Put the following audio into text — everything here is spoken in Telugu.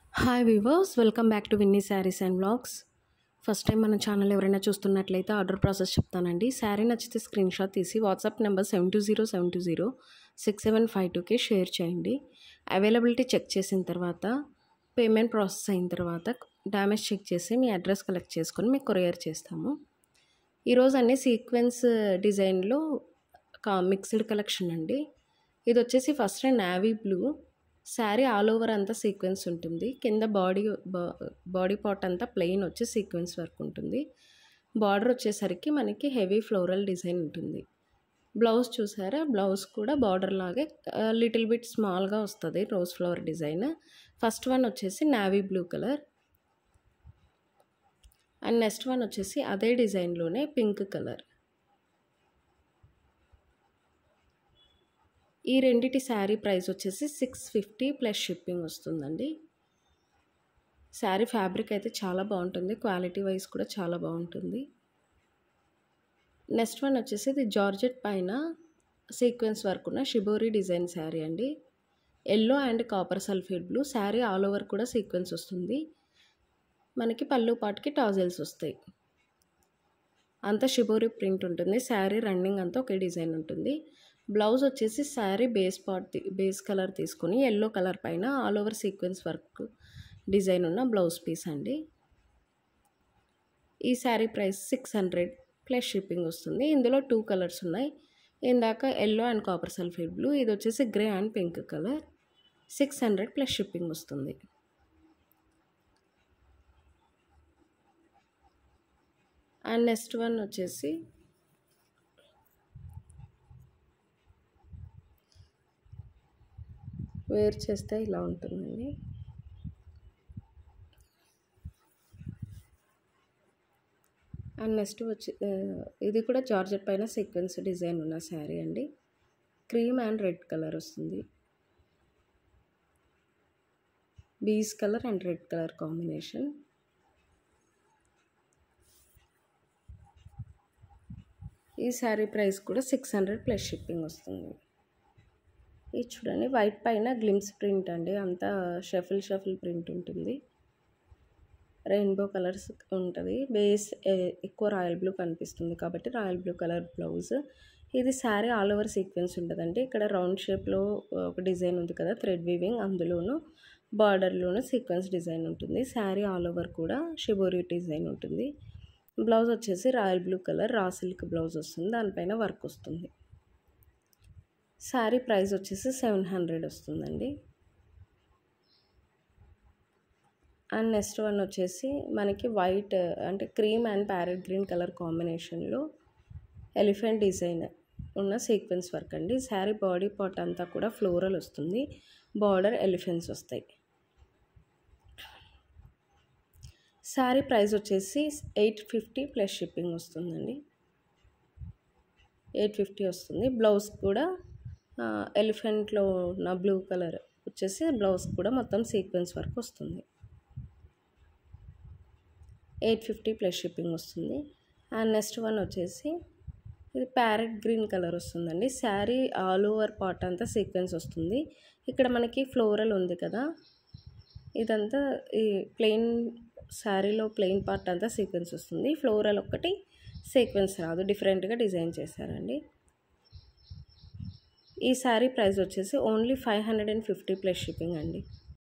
hi weavers welcome back to Vinni saris and blogs first time మన ఛానల్ ఎవరైనా చూస్తున్నట్లయితే ఆర్డర్ ప్రాసెస్ చెప్తానండి శారీ నచ్చితే స్క్రీన్ షాట్ తీసి WhatsApp number seven two zero seven two zero six seven five టూకి షేర్ చేయండి అవైలబిలిటీ చెక్ చేసిన తర్వాత పేమెంట్ ప్రాసెస్ అయిన తర్వాత డ్యామేజ్ చెక్ చేసి మీ అడ్రస్ కలెక్ట్ చేసుకొని మీకు కొరియర్ చేస్తాము ఈరోజు అన్ని సీక్వెన్స్ డిజైన్లో కా మిక్స్డ్ కలెక్షన్ అండి ఇది వచ్చేసి first navy blue sari all over అంతా సీక్వెన్స్ ఉంటుంది కింద బాడీ బాడీ పార్ట్ అంతా ప్లెయిన్ వచ్చి సీక్వెన్స్ వర్క్ ఉంటుంది బార్డర్ వచ్చేసరికి మనకి హెవీ ఫ్లోరల్ డిజైన్ ఉంటుంది బ్లౌజ్ చూసారా బ్లౌజ్ కూడా బార్డర్ లాగే లిటిల్ బిట్ స్మాల్గా వస్తుంది rose flower design first one వచ్చేసి navy blue colour and next one వచ్చేసి అదే డిజైన్లోనే పింక్ కలర్ ఈ రెండిటి శారీ ప్రైస్ వచ్చేసి సిక్స్ ఫిఫ్టీ ప్లస్ షిప్పింగ్ వస్తుందండి శారీ ఫ్యాబ్రిక్ అయితే చాలా బాగుంటుంది క్వాలిటీ వైజ్ కూడా చాలా బాగుంటుంది నెక్స్ట్ వన్ వచ్చేసి ఇది జార్జెట్ పైన సీక్వెన్స్ వర్క్ ఉన్న షిబోరి డిజైన్ శారీ అండి yellow and copper sulphate blue sari all over కూడా సీక్వెన్స్ వస్తుంది మనకి పళ్ళు పాటుకి టాజల్స్ వస్తాయి అంతా షిబోరి ప్రింట్ ఉంటుంది శారీ రన్నింగ్ అంతా ఒకే డిజైన్ ఉంటుంది బ్లౌజ్ వచ్చేసి sari base part base colour తీసుకొని ఎల్లో కలర్ పైన all over sequence work design ఉన్న బ్లౌజ్ పీస్ అండి ఈ sari price six hundred plus shipping వస్తుంది ఇందులో టూ కలర్స్ ఉన్నాయి ఇందాక yellow and copper sulphate blue ఇది వచ్చేసి grey and pink colour six hundred plus shipping వస్తుంది అండ్ నెక్స్ట్ వన్ వచ్చేసి వేర్ చేస్తే ఇలా ఉంటుందండి అండ్ నెక్స్ట్ వచ్చి ఇది కూడా జార్జెట్ పైన సీక్వెన్స్ డిజైన్ ఉన్న శారీ అండి క్రీమ్ అండ్ రెడ్ కలర్ వస్తుంది beige colour and red colour combination ఈ శారీ ప్రైస్ కూడా సిక్స్ హండ్రెడ్ ప్లస్ షిప్పింగ్ వస్తుంది ఇది చూడండి వైట్ పైన గ్లిమ్స్ ప్రింట్ అండి అంతా షఫిల్ షఫిల్ ప్రింట్ ఉంటుంది రెయిన్బో కలర్స్ ఉంటుంది బేస్ ఎక్కువ రాయల్ బ్లూ కనిపిస్తుంది కాబట్టి రాయల్ బ్లూ కలర్ బ్లౌజ్ ఇది శారీ ఆల్ ఓవర్ సీక్వెన్స్ ఉంటుందండి ఇక్కడ రౌండ్ షేప్లో ఒక డిజైన్ ఉంది కదా థ్రెడ్ వీవింగ్ అందులోను బార్డర్లోను సీక్వెన్స్ డిజైన్ ఉంటుంది శారీ ఆల్ ఓవర్ కూడా షిబోరి డిజైన్ ఉంటుంది బ్లౌజ్ వచ్చేసి royal blue colour raw silk blouse వస్తుంది దానిపైన వర్క్ వస్తుంది శారీ ప్రైస్ వచ్చేసి సెవెన్ హండ్రెడ్ వస్తుందండి అండ్ నెక్స్ట్ వన్ వచ్చేసి మనకి వైట్ అంటే cream and parrot green colour కాంబినేషన్లో ఎలిఫెంట్ డిజైన్ ఉన్న సీక్వెన్స్ వర్క్ అండి శారీ బాడీ పార్ట్ అంతా కూడా ఫ్లోరల్ వస్తుంది బార్డర్ ఎలిఫెంట్స్ వస్తాయి శారీ ప్రైస్ వచ్చేసి ఎయిట్ ఫిఫ్టీ ప్లస్ షిప్పింగ్ వస్తుందండి ఎయిట్ ఫిఫ్టీ వస్తుంది బ్లౌజ్ కూడా ఎలిఫెంట్లో ఉన్న బ్లూ కలర్ వచ్చేసి బ్లౌజ్ కూడా మొత్తం సీక్వెన్స్ వర్క్ వస్తుంది ఎయిట్ ఫిఫ్టీ ప్లస్ షిప్పింగ్ వస్తుంది అండ్ నెక్స్ట్ వన్ వచ్చేసి ఇది ప్యారెట్ గ్రీన్ కలర్ వస్తుందండి శారీ ఆల్ ఓవర్ పార్ట్ అంతా సీక్వెన్స్ వస్తుంది ఇక్కడ మనకి ఫ్లోరల్ ఉంది కదా ఇదంతా ఈ ప్లెయిన్ శారీలో ప్లెయిన్ పార్ట్ అంతా సీక్వెన్స్ వస్తుంది ఫ్లోరల్ ఒక్కటి సీక్వెన్స్ రాదు డిఫరెంట్గా డిజైన్ చేశారండి ఈ శారీ ప్రైస్ వచ్చేసి only five hundred and fifty plus shipping అండి